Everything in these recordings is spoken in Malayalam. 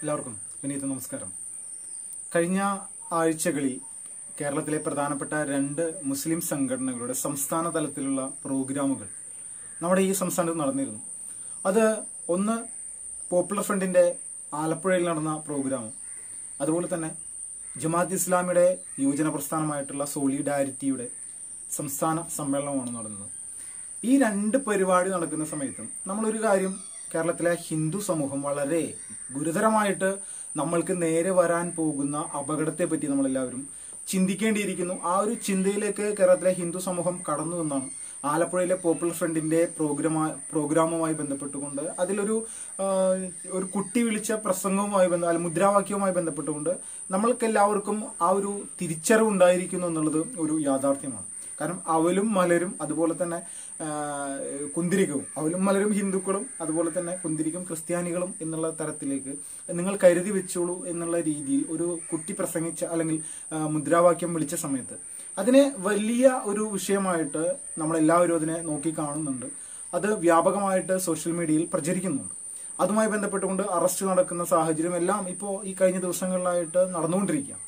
എല്ലാവർക്കും വിനീത നമസ്കാരം കഴിഞ്ഞ ആഴ്ചകളിൽ കേരളത്തിലെ പ്രധാനപ്പെട്ട രണ്ട് മുസ്ലിം സംഘടനകളുടെ സംസ്ഥാന തലത്തിലുള്ള പ്രോഗ്രാമുകൾ നമ്മുടെ ഈ സംസ്ഥാനത്ത് നടന്നിരുന്നു അത് ഒന്ന് പോപ്പുലർ ഫ്രണ്ടിന്റെ ആലപ്പുഴയിൽ നടന്ന പ്രോഗ്രാമും അതുപോലെ തന്നെ ജമാഅത്ത് ഇസ്ലാമിയുടെ യുവജന പ്രസ്ഥാനമായിട്ടുള്ള സോളിഡാരിറ്റിയുടെ സംസ്ഥാന സമ്മേളനമാണ് നടന്നത് ഈ രണ്ട് പരിപാടി നടക്കുന്ന സമയത്തും നമ്മളൊരു കാര്യം കേരളത്തിലെ ഹിന്ദു സമൂഹം വളരെ ഗുരുതരമായിട്ട് നമ്മൾക്ക് നേരെ വരാൻ പോകുന്ന അപകടത്തെ പറ്റി നമ്മളെല്ലാവരും ചിന്തിക്കേണ്ടിയിരിക്കുന്നു ആ ഒരു ചിന്തയിലേക്ക് കേരളത്തിലെ ഹിന്ദു സമൂഹം കടന്നു എന്നാണ് ആലപ്പുഴയിലെ പോപ്പുലർ ഫ്രണ്ടിന്റെ പ്രോഗ്രാമ പ്രോഗ്രാമുമായി ബന്ധപ്പെട്ടുകൊണ്ട് അതിലൊരു ആ, ഒരു കുട്ടി വിളിച്ച പ്രസംഗവുമായി ബന്ധ അല്ല മുദ്രാവാക്യവുമായി ബന്ധപ്പെട്ടുകൊണ്ട് നമ്മൾക്ക് എല്ലാവർക്കും ആ ഒരു തിരിച്ചറിവ് ഉണ്ടായിരിക്കുന്നു എന്നുള്ളത് ഒരു യാഥാർത്ഥ്യമാണ് കാരണം അവലും മലരും അതുപോലെ തന്നെ ആ, കുന്തിരികവും അവലും മലരും ഹിന്ദുക്കളും അതുപോലെ തന്നെ കുന്തിരിക്കും ക്രിസ്ത്യാനികളും എന്നുള്ള തരത്തിലേക്ക് നിങ്ങൾ കരുതി വെച്ചോളൂ എന്നുള്ള രീതിയിൽ ഒരു കുട്ടി പ്രസംഗിച്ച അല്ലെങ്കിൽ ആ, മുദ്രാവാക്യം വിളിച്ച സമയത്ത് അതിനെ വലിയ ഒരു വിഷയമായിട്ട് നമ്മളെല്ലാവരും അതിനെ നോക്കി കാണുന്നുണ്ട് അത് വ്യാപകമായിട്ട് സോഷ്യൽ മീഡിയയിൽ പ്രചരിക്കുന്നുണ്ട് അതുമായി ബന്ധപ്പെട്ടുകൊണ്ട് അറസ്റ്റ് നടക്കുന്ന സാഹചര്യം എല്ലാം ഇപ്പോൾ ഈ കഴിഞ്ഞ ദിവസങ്ങളിലായിട്ട് നടന്നുകൊണ്ടിരിക്കുകയാണ്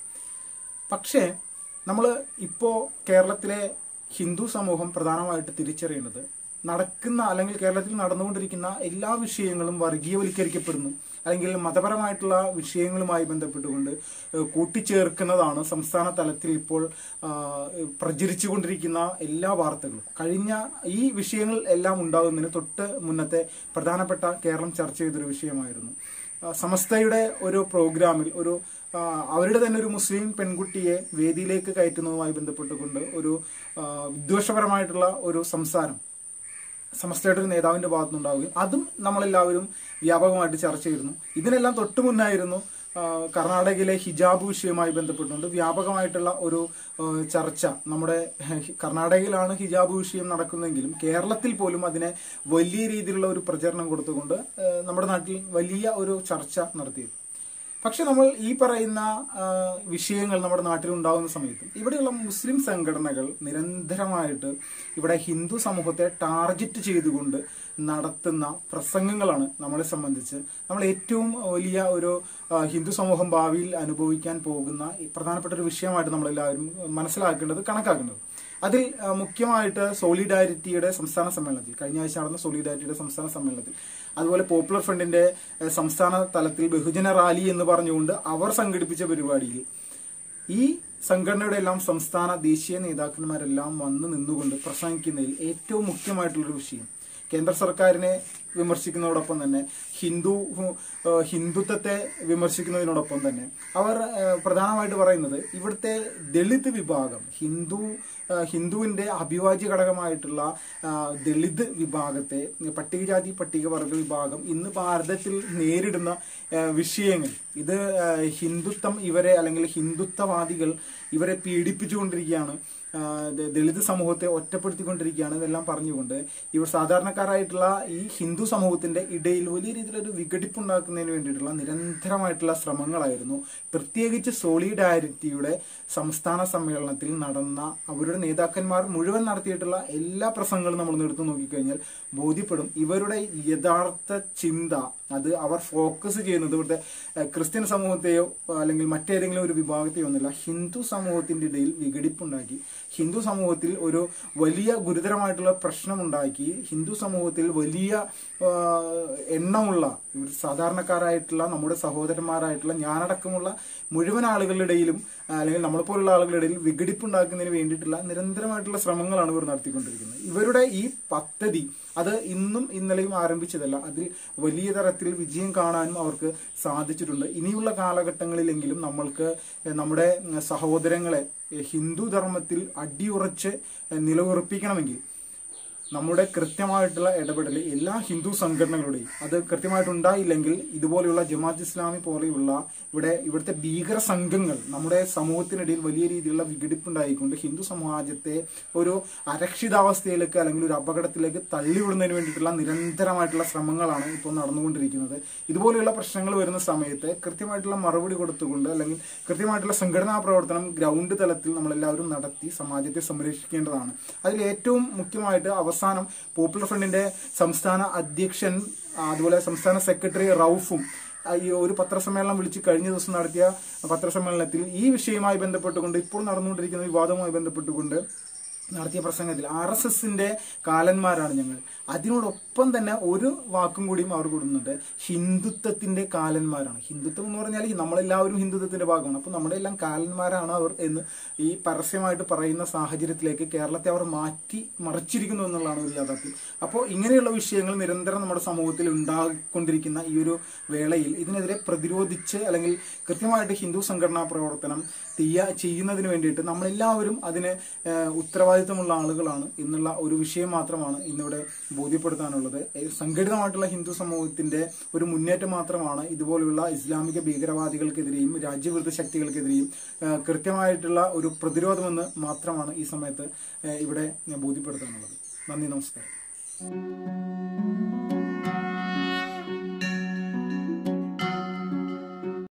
പക്ഷേ നമ്മൾ ഇപ്പോൾ കേരളത്തിലെ ഹിന്ദു സമൂഹം പ്രധാനമായിട്ട് തിരിച്ചറിയേണ്ടത് നടക്കുന്ന അല്ലെങ്കിൽ കേരളത്തിൽ നടന്നുകൊണ്ടിരിക്കുന്ന എല്ലാ വിഷയങ്ങളും വർഗീയവൽക്കരിക്കപ്പെടുന്നു അല്ലെങ്കിൽ മതപരമായിട്ടുള്ള വിഷയങ്ങളുമായി ബന്ധപ്പെട്ടുകൊണ്ട് ഏഹ്, കൂട്ടിച്ചേർക്കുന്നതാണ് സംസ്ഥാന തലത്തിൽ ഇപ്പോൾ ആഹ്, പ്രചരിച്ചുകൊണ്ടിരിക്കുന്ന എല്ലാ വാർത്തകളും കഴിഞ്ഞ ഈ വിഷയങ്ങൾ എല്ലാം ഉണ്ടാകുന്നതിന് തൊട്ട് മുന്നത്തെ പ്രധാനപ്പെട്ട കേരളം ചർച്ച ചെയ്തൊരു വിഷയമായിരുന്നു ആ, സമസ്തയുടെ ഒരു പ്രോഗ്രാമിൽ ഒരു ആ, അവരുടെ തന്നെ ഒരു മുസ്ലിം പെൺകുട്ടിയെ വേദിയിലേക്ക് കയറ്റുന്നതുമായി ബന്ധപ്പെട്ടുകൊണ്ട് ഒരു ആ, വിദ്വേഷപരമായിട്ടുള്ള ഒരു സംസാരം സമസ്തയുടെ ഒരു നേതാവിന്റെ ഭാഗത്തുനിന്നുണ്ടാവുകയും അതും നമ്മളെല്ലാവരും വ്യാപകമായിട്ട് ചർച്ച ചെയ്തിരുന്നു ഇതിനെല്ലാം തൊട്ടു മുന്നായിരുന്നു ആ, കർണാടകയിലെ ഹിജാബ് വിഷയവുമായി ബന്ധപ്പെട്ടുകൊണ്ട് വ്യാപകമായിട്ടുള്ള ഒരു ആ, ചർച്ച നമ്മുടെ ഹെ- കർണാടകയിലാണ് ഹിജാബ് വിഷയം നടക്കുന്നതെങ്കിലും കേരളത്തിൽ പോലും അതിനെ വലിയ രീതിയിലുള്ള ഒരു പ്രചരണം കൊടുത്തുകൊണ്ട് ആ, നമ്മുടെ നാട്ടിൽ വലിയ ഒരു ചർച്ച നടത്തിയിരുന്നു പക്ഷെ നമ്മൾ ഈ പറയുന്ന ആ, വിഷയങ്ങൾ നമ്മുടെ നാട്ടിൽ ഉണ്ടാകുന്ന സമയത്ത് ഇവിടെയുള്ള മുസ്ലിം സംഘടനകൾ നിരന്തരമായിട്ട് ഇവിടെ ഹിന്ദു സമൂഹത്തെ ടാർഗറ്റ് ചെയ്തുകൊണ്ട് നടത്തുന്ന പ്രസംഗങ്ങളാണ് നമ്മളെ സംബന്ധിച്ച് നമ്മൾ ഏറ്റവും വലിയ ഒരു ആ, ഹിന്ദു സമൂഹം ഭാവിയിൽ അനുഭവിക്കാൻ പോകുന്ന ഈ പ്രധാനപ്പെട്ട ഒരു വിഷയമായിട്ട് നമ്മളെല്ലാവരും മനസ്സിലാക്കേണ്ടത് കണക്കാക്കേണ്ടത് അതിൽ ആ, മുഖ്യമായിട്ട് സോളിഡാരിറ്റിയുടെ സംസ്ഥാന സമ്മേളനത്തിൽ കഴിഞ്ഞ ആഴ്ച നടന്ന സോളിഡാരിറ്റിയുടെ സംസ്ഥാന സമ്മേളനത്തിൽ അതുപോലെ പോപ്പുലർ ഫ്രണ്ടിന്റെ ആ, സംസ്ഥാന തലത്തിൽ ബഹുജന റാലി എന്ന് പറഞ്ഞുകൊണ്ട് അവർ സംഘടിപ്പിച്ച പരിപാടിയിൽ ഈ സംഘടനയുടെ എല്ലാം സംസ്ഥാന ദേശീയ നേതാക്കന്മാരെല്ലാം വന്ന് നിന്നുകൊണ്ട് പ്രസംഗിക്കുന്നതിൽ ഏറ്റവും മുഖ്യമായിട്ടുള്ളൊരു വിഷയം കേന്ദ്ര സർക്കാരിനെ വിമർശിക്കുന്നതോടൊപ്പം തന്നെ ഹിന്ദു ഏഹ് ഹിന്ദുത്വത്തെ വിമർശിക്കുന്നതിനോടൊപ്പം തന്നെ അവർ ഏഹ് പ്രധാനമായിട്ട് പറയുന്നത് ഇവിടുത്തെ ദളിത് വിഭാഗം ഹിന്ദു ഏഹ് ഹിന്ദുവിന്റെ അഭിവാജ്യ ഘടകമായിട്ടുള്ള ആഹ് ദളിത് വിഭാഗത്തെ പട്ടികജാതി പട്ടികവർഗ വിഭാഗം ഇന്ന് ഭാരതത്തിൽ നേരിടുന്ന ഏഹ് വിഷയങ്ങൾ ഇത് ഏഹ് ഹിന്ദുത്വം ഇവരെ അല്ലെങ്കിൽ ഹിന്ദുത്വവാദികൾ ഇവരെ പീഡിപ്പിച്ചുകൊണ്ടിരിക്കുകയാണ് ആഹ് ദ- ദളിത് സമൂഹത്തെ ഒറ്റപ്പെടുത്തിക്കൊണ്ടിരിക്കുകയാണ് ഇതെല്ലാം പറഞ്ഞുകൊണ്ട് ഇവർ സാധാരണക്കാരായിട്ടുള്ള ഈ ഹിന്ദു സമൂഹത്തിന്റെ ഇടയിൽ വലിയ രീതിയിലൊരു വിഘടിപ്പുണ്ടാക്കുന്നതിന് വേണ്ടിയിട്ടുള്ള നിരന്തരമായിട്ടുള്ള ശ്രമങ്ങളായിരുന്നു പ്രത്യേകിച്ച് സോളിഡാരിറ്റിയുടെ സംസ്ഥാന സമ്മേളനത്തിൽ നടന്ന അവരുടെ നേതാക്കന്മാർ മുഴുവൻ നടത്തിയിട്ടുള്ള എല്ലാ പ്രസംഗങ്ങളും നമ്മൾ എടുത്തു നോക്കിക്കഴിഞ്ഞാൽ ബോധ്യപ്പെടും ഇവരുടെ യഥാർത്ഥ ചിന്ത അത് അവർ ഫോക്കസ് ചെയ്യുന്നത് ഇവിടുത്തെ ഏഹ്, ക്രിസ്ത്യൻ സമൂഹത്തെയോ അല്ലെങ്കിൽ മറ്റേതെങ്കിലും ഒരു വിഭാഗത്തെയോ ഒന്നുമില്ല ഹിന്ദു സമൂഹത്തിന്റെ ഇടയിൽ വിഘടിപ്പുണ്ടാക്കി ഹിന്ദു സമൂഹത്തിൽ ഒരു വലിയ ഗുരുതരമായിട്ടുള്ള പ്രശ്നമുണ്ടാക്കി ഹിന്ദു സമൂഹത്തിൽ വലിയ ആഹ്, എണ്ണമുള്ള ഇവർ സാധാരണക്കാരായിട്ടുള്ള നമ്മുടെ സഹോദരന്മാരായിട്ടുള്ള ഞാനടക്കമുള്ള മുഴുവൻ ആളുകളുടെ ഇടയിലും ആ, അല്ലെങ്കിൽ നമ്മളെപ്പോലുള്ള ആളുകളുടെ ഇടയിൽ വിഘടിപ്പുണ്ടാക്കുന്നതിന് വേണ്ടിയിട്ടുള്ള നിരന്തരമായിട്ടുള്ള ശ്രമങ്ങളാണ് ഇവർ നടത്തിക്കൊണ്ടിരിക്കുന്നത് ഇവരുടെ ഈ പദ്ധതി അത് ഇന്നും ഇന്നലെയും ആരംഭിച്ചതല്ല അതിൽ വലിയ തരത്തിൽ വിജയം കാണാനും അവർക്ക് സാധിച്ചിട്ടുണ്ട് ഇനിയുള്ള കാലഘട്ടങ്ങളിലെങ്കിലും നമ്മൾക്ക് നമ്മുടെ സഹോദരങ്ങളെ ഹിന്ദു ധർമ്മത്തിൽ അടിയുറച്ച് നിലയുറപ്പിക്കണമെങ്കിൽ നമ്മുടെ കൃത്യമായിട്ടുള്ള ഇടപെടൽ എല്ലാ ഹിന്ദു സംഘടനകളുടെയും അത് കൃത്യമായിട്ട് ഉണ്ടായില്ലെങ്കിൽ ഇതുപോലെയുള്ള ജമാഅത്ത് ഇസ്ലാമി പോലെയുള്ള ഇവിടെ ഇവിടുത്തെ ഭീകര സംഘങ്ങൾ നമ്മുടെ സമൂഹത്തിനിടയിൽ വലിയ രീതിയിലുള്ള വിഘടിപ്പുണ്ടായിക്കൊണ്ട് ഹിന്ദു സമാജത്തെ ഒരു അരക്ഷിതാവസ്ഥയിലേക്ക് അല്ലെങ്കിൽ ഒരു അപകടത്തിലേക്ക് തള്ളിവിടുന്നതിന് വേണ്ടിയിട്ടുള്ള നിരന്തരമായിട്ടുള്ള ശ്രമങ്ങളാണ് ഇപ്പോൾ നടന്നുകൊണ്ടിരിക്കുന്നത് ഇതുപോലെയുള്ള പ്രശ്നങ്ങൾ വരുന്ന സമയത്ത് കൃത്യമായിട്ടുള്ള മറുപടി കൊടുത്തുകൊണ്ട് അല്ലെങ്കിൽ കൃത്യമായിട്ടുള്ള സംഘടനാ പ്രവർത്തനം ഗ്രൗണ്ട് തലത്തിൽ നമ്മളെല്ലാവരും നടത്തി സമാജത്തെ സംരക്ഷിക്കേണ്ടതാണ് അതിൽ ഏറ്റവും മുഖ്യമായിട്ട് അവസാനം പോപ്പുലർ ഫ്രണ്ടിന്റെ സംസ്ഥാന അധ്യക്ഷൻ ആ, അതുപോലെ സംസ്ഥാന സെക്രട്ടറി റൌഫും ആ, ഈ ഒരു പത്രസമ്മേളനം വിളിച്ച് കഴിഞ്ഞ ദിവസം നടത്തിയ പത്രസമ്മേളനത്തിൽ ഈ വിഷയവുമായി ബന്ധപ്പെട്ടുകൊണ്ട് ഇപ്പോൾ നടന്നുകൊണ്ടിരിക്കുന്ന വിവാദവുമായി ബന്ധപ്പെട്ടുകൊണ്ട് നടത്തിയ പ്രസംഗത്തിൽ ആർ എസ് എസിന്റെ കാലന്മാരാണ് ഞങ്ങൾ അതിനോടൊപ്പം തന്നെ ഒരു വാക്കും കൂടിയും അവർ കൊടുക്കുന്നുണ്ട് ഹിന്ദുത്വത്തിന്റെ കാലന്മാരാണ് ഹിന്ദുത്വം എന്ന് പറഞ്ഞാൽ നമ്മളെല്ലാവരും ഹിന്ദുത്വത്തിന്റെ ഭാഗമാണ് അപ്പൊ നമ്മുടെ എല്ലാം കാലന്മാരാണ് അവർ എന്ന് ഈ പരസ്യമായിട്ട് പറയുന്ന സാഹചര്യത്തിലേക്ക് കേരളത്തെ അവർ മാറ്റി മറിച്ചിരിക്കുന്നു എന്നുള്ളതാണ് ഒരു യാഥാർത്ഥ്യം അപ്പോൾ ഇങ്ങനെയുള്ള വിഷയങ്ങൾ നിരന്തരം നമ്മുടെ സമൂഹത്തിൽ ഉണ്ടാകൊണ്ടിരിക്കുന്ന ഈ ഒരു വേളയിൽ ഇതിനെതിരെ പ്രതിരോധിച്ച് അല്ലെങ്കിൽ കൃത്യമായിട്ട് ഹിന്ദു സംഘടനാ പ്രവർത്തനം തീയ ചെയ്യുന്നതിന് വേണ്ടിയിട്ട് നമ്മളെല്ലാവരും അതിന് ഏഹ്, ഉത്തരവാദിത്തമുള്ള ആളുകളാണ് എന്നുള്ള ഒരു വിഷയം മാത്രമാണ് ഇന്നിവിടെ ബോധ്യപ്പെടുത്താനുള്ളത് ഏഹ്, സംഘടിതമായിട്ടുള്ള ഹിന്ദു സമൂഹത്തിന്റെ ഒരു മുന്നേറ്റം മാത്രമാണ് ഇതുപോലുള്ള ഇസ്ലാമിക ഭീകരവാദികൾക്കെതിരെയും രാജ്യവിരുദ്ധ ശക്തികൾക്കെതിരെയും ഏഹ്, കൃത്യമായിട്ടുള്ള ഒരു പ്രതിരോധമെന്ന് മാത്രമാണ് ഈ സമയത്ത് ഏഹ്, ഇവിടെ ബോധ്യപ്പെടുത്താനുള്ളത് നന്ദി നമസ്കാരം